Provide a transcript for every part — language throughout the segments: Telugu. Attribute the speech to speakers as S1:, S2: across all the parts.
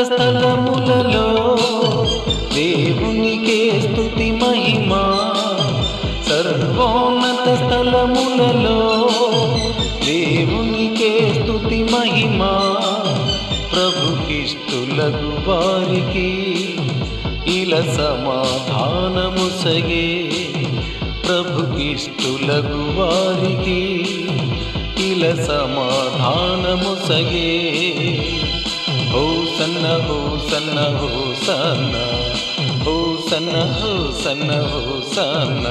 S1: స్థలములలో దేవునికే స్తుతి మహిమా సర్వోన్నత స్థలములలో దేవునికే స్తుతి మహిమా ప్రభుకిష్టులకు వారికి ఇల సమాధానము సగే ప్రభుకిష్టులకు వారికి ఇల సమాధానము సగే హో సన్న హో సన్న హో సన్న హో సన్న హో సన్న హో సన్న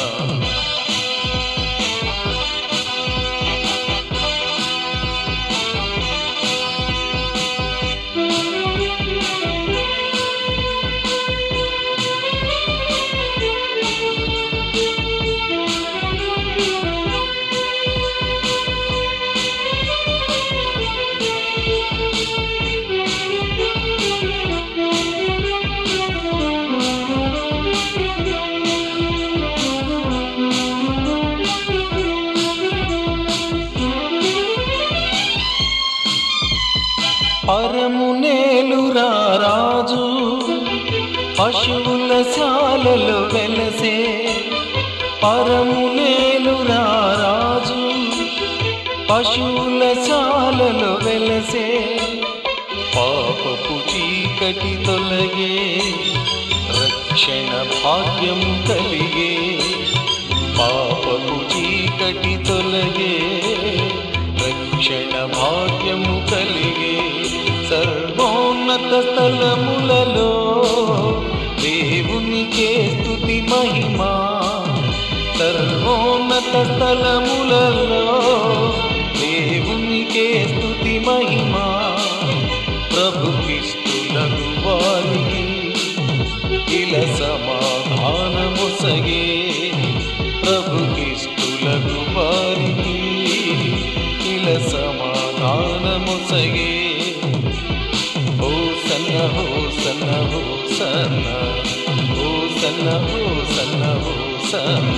S1: పరమునేలురా రాజు పశువుల శాలలో వెలసే పరమునేలురా రాజు పశువుల శాలలో వెలసే పాపపు చీకటి తొలగే రక్షణ భాగ్యం కలిగే పాపపు చీకటి తొలగే రక్షణ భాగ్యము కలిగే సర్వోన్నత స్థలములలో దేవునికే స్తుతి మహిమా సర్వోన్నత స్థలములలో దేవునికే స్తుతి మహిమా ప్రభుకిష్టులకు వారికి ఇల సమాధానము సగే ప్రభుకిష్టులకు వారికి ఇల సమాధానము సగే ఓ సన్న హో సన్న హో సన్న ఓ సన్న హో సన్న హో సన్న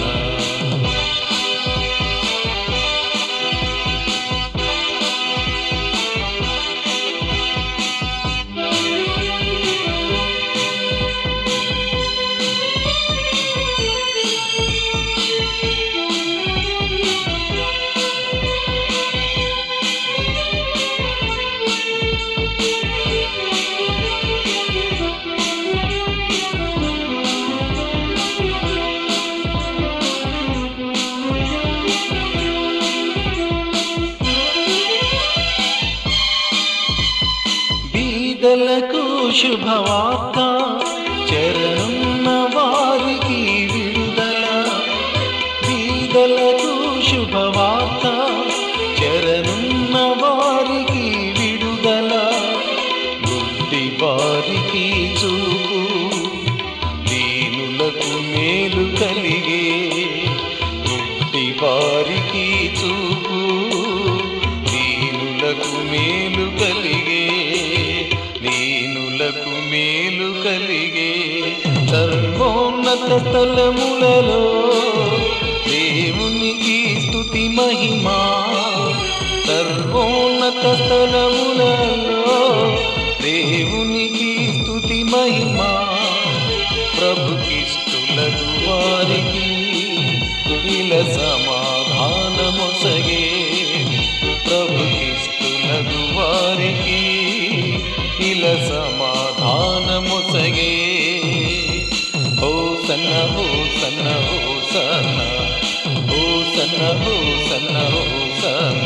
S1: బీదలకు శుభవార్త చరణున్న వారికి విడుదల బీదలకు శుభవార్త చరణున్న వారికి విడుదల బుద్ధి వారికి చూపు దీనులకు మేలు కలిగే బుద్ధి వారికి చూపు దీనులకు మేలు కలిగే దీనులకు మేలు కలిగే సర్వోన్నత స్థలములలో దేవునికి స్తుతి మహిమా సర్వోన్నత స్థలములలో దేవునికి స్తుతి మహిమా ప్రభుకిష్టులకు వారికి ఇల సమాధానము సగే ప్రభుకిష్టులకు వారికి ఇల సమాధానము సగే ఓ సన్న హో సన్న హో సన్న ఓ సన్న హో సన్న హో సన్న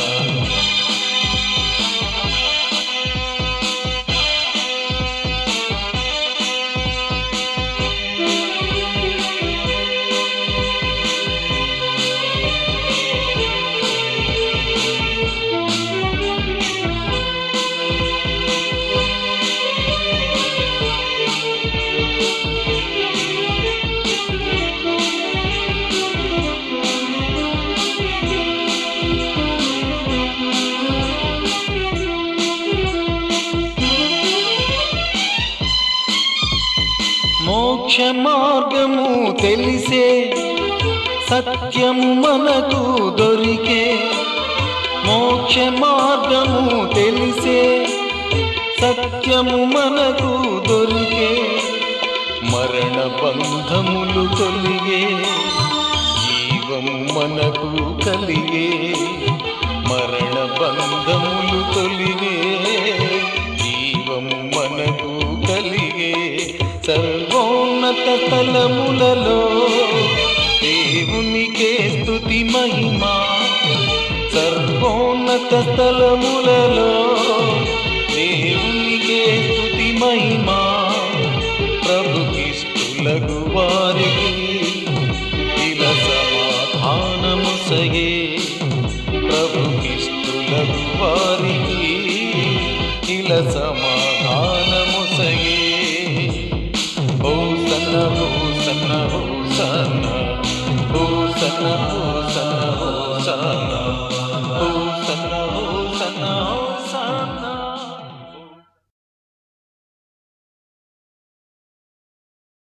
S1: మోక్ష మార్గము తెలిసే సత్యము మనకు దొరికే మోక్ష మార్గము తెలిసే సత్యము మనకు దొరికే మరణ బంధములు తొలిగే జీవము మనకు కలిగే మరణ బంధములు తొలిగే జీవము మనకు కలిగే సర్వోన్నత తలములలో దేవునికే స్తుతి మహిమా సర్వోన్నత స్థలములలో దేవునికే స్తుతి మహిమా ప్రభుకిష్టులకు వారికి ఇలా సమాధానము సగే ప్రభుకిష్టులకు వారికి ఇలా సమాధానము సగే ఓ సన్న ఓ సన్న ఓ సన్న ఓ సన్న ఓ